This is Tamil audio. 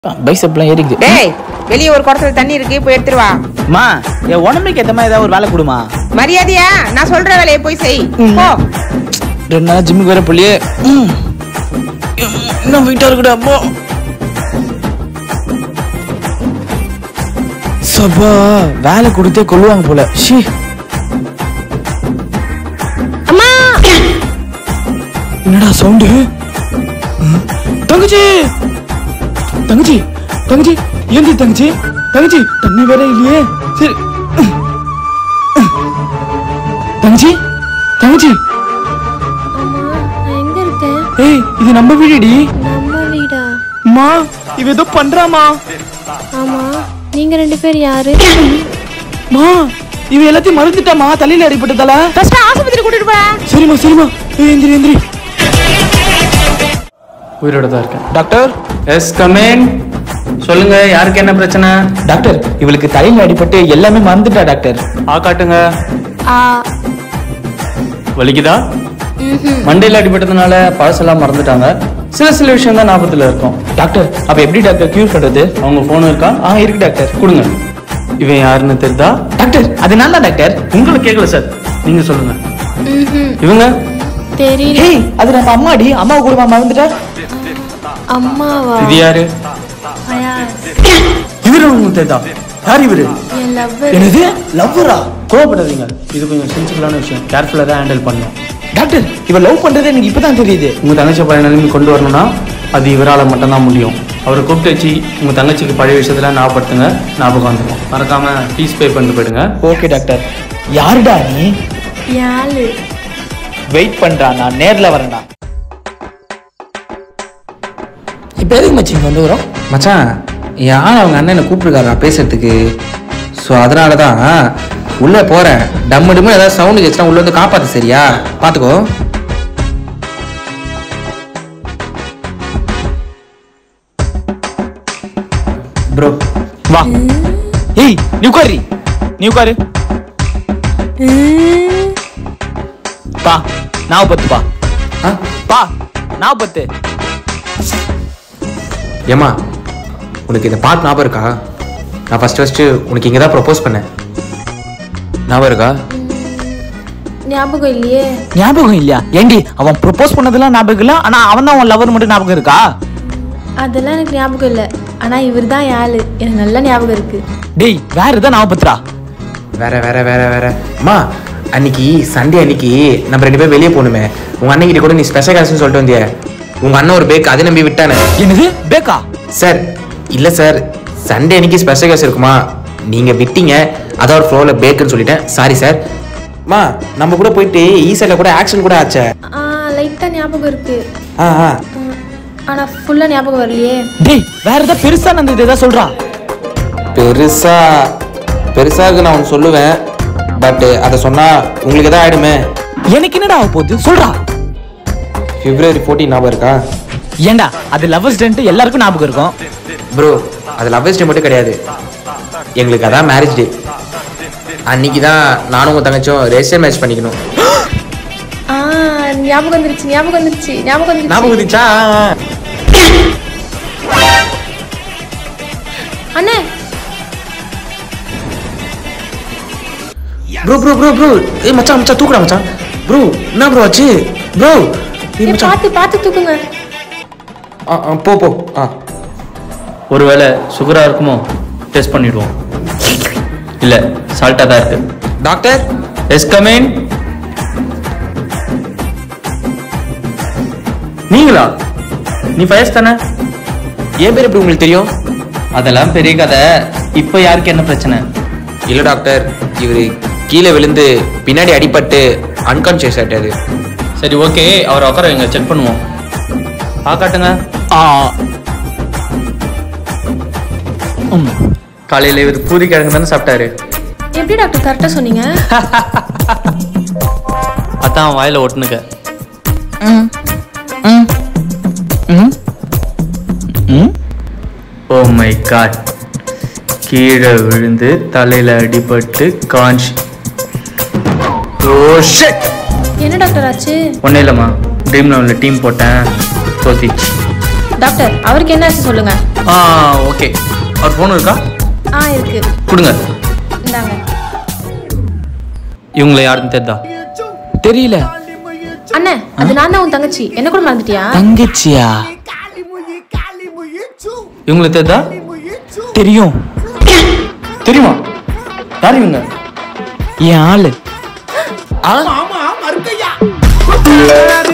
பைசப்லாம் ஏறிக்குது டேய் வெளியே ஒரு குடத்துல தண்ணி இருக்கு போய் எடுத்துட்டு வா மா என் உடம்புக்கு ஏத்த மாதிரி ஏதாவது ஒரு வேலை கொடுமா மரியாதையா நான் சொல்ற வேலையை போய் செய் போ ரெண்டு நாள் ஜிம்முக்கு வேற புள்ளியே இன்னும் வெயிட்டா இருக்குடா அப்போ சபா வேலை கொடுத்தே கொல்லுவாங்க போல ஷீ அம்மா என்னடா சவுண்டு தங்கச்சி தங்கச்சி தங்கச்சி ஏந்தி தங்கச்சி தங்கச்சி தண்ணி வேற இல்லையே சரி தங்கச்சி தங்கச்சி அம்மா நான் எங்க இருக்கேன் ஏய் இது நம்ம வீடுடி நம்ம வீடா அம்மா இவ ஏதோ பண்றாமா ஆமா நீங்க ரெண்டு பேர் யாரு மா இவ எல்லாத்தையும் மறந்துட்டாமா தலையில அடிபட்டதால ஃபர்ஸ்ட் ஆஸ்பத்திரி கூட்டிட்டு போடா சரிம்மா சரிம்மா ஏய் எந்திரி எந்திரி உயிரோட தான் இருக்கேன் டாக்டர் எஸ் கமேன் சொல்லுங்க யாருக்கு என்ன பிரச்சனை டாக்டர் இவளுக்கு தலையில அடிபட்டு எல்லாமே மறந்துட்டா டாக்டர் ஆ காட்டுங்க ஆ வலிக்குதா ம்ஹும். மண்டையில் அடிபட்டதுனால பழசெல்லாம் மறந்துட்டாங்க சில சில விஷயம் தான் ஞாபகத்தில் இருக்கும் டாக்டர் அப்ப எப்படி டாக்டர் கியூர் பண்றது அவங்க ஃபோன் இருக்கா ஆ இருக்கு டாக்டர் கொடுங்க இவன் யாருன்னு தெரியுதா டாக்டர் அது நான் தான் டாக்டர் உங்களை கேட்கல சார் நீங்க சொல்லுங்க ம்ஹும். இவங்க தெரியல ஏய் அது நம்ம அம்மாடி அம்மா கூட மறந்துட்டா அம்மாவா இது யாரு அயாஸ். இவரு உங்களுக்கு தெரியுதா யார் இவரு என் லவ் என்னது லவ்வரா கோவப்படாதீங்க இது கொஞ்சம் சென்சிபிளான விஷயம் கேர்ஃபுல்லாக தான் ஹேண்டில் பண்ணணும் டாக்டர் இவ லவ் பண்றது எனக்கு இப்பதான் தெரியுது உங்கள் தங்கச்சி பழைய நிலைமை கொண்டு வரணும்னா அது இவரால் மட்டும்தான் முடியும் அவரை கூப்பிட்டு வச்சு உங்கள் தங்கச்சிக்கு பழைய விஷயத்தில் ஞாபகப்படுத்துங்க ஞாபகம் வந்துடும் மறக்காம ஃபீஸ் பே பண்ணிட்டு போயிடுங்க ஓகே டாக்டர் யாருடா நீ யாழு வெயிட் பண்றா நான் நேர்ல வரேன்டா இப்போ எதுக்கு மச்சி இங்க வந்து வரோம் மச்சான் யார் அவங்க அண்ணனை கூப்பிட்டுருக்காரா பேசுறதுக்கு ஸோ அதனால தான் உள்ளே போகிறேன் டம்மு டம்மு ஏதாவது சவுண்டு கேச்சுன்னா உள்ளே வந்து காப்பாற்று சரியா பார்த்துக்கோ ப்ரோ வா ஏய் நீ உட்காரு நீ உட்காரு பா நான் பத்து பா ஆ பா நான் பத்து ஏம்மா உனக்கு இந்த பாட்டு ஞாபகம் இருக்கா நான் ஃபஸ்ட்டு ஃபஸ்ட்டு உனக்கு இங்கே தான் ப்ரப்போஸ் பண்ணேன் ஞாபகம் இருக்கா ஞாபகம் இல்லையே ஞாபகம் இல்லையா ஏண்டி அவன் ப்ரொபோஸ் பண்ணதெல்லாம் ஞாபகம் இல்ல ஆனா அவன் தான் உன் லவர் மட்டும் ஞாபகம் இருக்கா அதெல்லாம் எனக்கு ஞாபகம் இல்லை ஆனா இவர் தான் யாழு எனக்கு நல்ல ஞாபகம் இருக்கு டேய் வேற எதாவது ஞாபகத்துறா வேற வேற வேற வேற அம்மா அன்னைக்கு சண்டே அன்னைக்கு நம்ம ரெண்டு பேரும் வெளியே போகணுமே உங்கள் அண்ணன் கிட்ட கூட நீ ஸ்பெஷல் கிளாஸ்னு சொல்லிட்டு வந்தியே உங்கள் அண்ணன் ஒரு பேக் அதை நம்பி விட்டானே என்னது பேக்கா சார் இல்லை சார் சண்டே அன்னைக்கு ஸ்பெஷல் கிளாஸ் இருக்குமா நீங்கள் விட்டீங்க அதான் ஒரு ஃப்ளோவில் பேக்குன்னு சொல்லிட்டேன் சாரி சார் மா நம்ம கூட போயிட்டு ஈசையில் கூட ஆக்ஷன் கூட ஆச்சே ஆ லைட்டா ஞாபகம் இருக்கு ஆ ஆ ம், ஆனா ஃபுல்லா ஞாபகம் வரலையே டேய் வேற ஏதாவது பெருசா நடந்தது ஏதாவது சொல்றா பெருசா பெருசாக நான் ஒன்று சொல்லுவேன் பட் அதை சொன்னால் உங்களுக்கு எதாவது ஆயிடுமே எனக்கு என்னடா ஆக போகுது சொல்றா பிப்ரவரி ஃபோர்டீன் ஞாபகம் இருக்கா ஏண்டா அது லவ்வர்ஸ் டேன்ட்டு எல்லாருக்கும் ஞாபகம் இருக்கும் ப்ரோ அது லவ்வர்ஸ் டே மட்டும் கிடையாது எங்களுக்கு அதான் மேரேஜ் டே அன்னைக்கு தான் நானும் உங்கள் தங்கச்சும் ரெஜிஸ்டர் மேட்ச் பண்ணிக்கணும் ஆ ஞாபகம் வந்துருச்சு ஞாபகம் வந்துருச்சு ஞாபகம் வந்துருச்சு ஞாபகம் இருந்துச்சா அண்ணே ப்ரோ ப்ரோ ப்ரோ ப்ரோ ஏய் மச்சான் மச்சான் தூக்குடா மச்சான் ப்ரோ என்ன ப்ரோ ஆச்சு ப்ரோ ஏய் ஏய், மச்சான் பார்த்து பார்த்து தூக்குங்க ஆ ஆ, போ போ ஆ ஒருவேளை சுகராக இருக்குமோ டெஸ்ட் பண்ணிடுவோம் இல்லை சால்ட்டாக தான் இருக்கு டாக்டர் எஸ் கமேன் நீங்களா நீ ஃபயர்ஸ் தானே என் பேர் எப்படி உங்களுக்கு தெரியும் அதெல்லாம் பெரிய கதை இப்போ யாருக்கு என்ன பிரச்சனை இல்லை டாக்டர் இவர் கீழே விழுந்து பின்னாடி அடிபட்டு அன்கான்ஷியஸ் ஆயிட்டாரு சரி ஓகே அவரை உட்கார வைங்க செக் பண்ணுவோம் ஆ காட்டுங்க ஆ ம் காலையில் இவர் பூரி கிழங்கு தானே சாப்பிட்டாரு எப்படி டாக்டர் கரெக்டா சொன்னீங்க அதான் வாயில ஒட்டுனுக்க ம் ம் ம் ம் ஓ மை காட் கீழே விழுந்து தலையில அடிபட்டு காஞ்சி ஓ ஷிட் என்ன டாக்டர் ஆச்சு ஒன்றும் இல்லைம்மா ட்ரீம் லெவலில் டீம் போட்டேன் தோத்திச்சு டாக்டர் அவருக்கு என்ன ஆச்சு சொல்லுங்க ஆ ஓகே அவர் ஃபோன் இருக்கா ஆ இருக்கு கொடுங்க இந்தாங்க இவங்களை யாருன்னு தெரிதா தெரியல அண்ணே அது நான் தான் உன் தங்கச்சி என்ன கூட மறந்துட்டியா தங்கச்சியா இவங்களை தெரிதா தெரியும் தெரியுமா யார் இவங்க என் ஆளு ஆ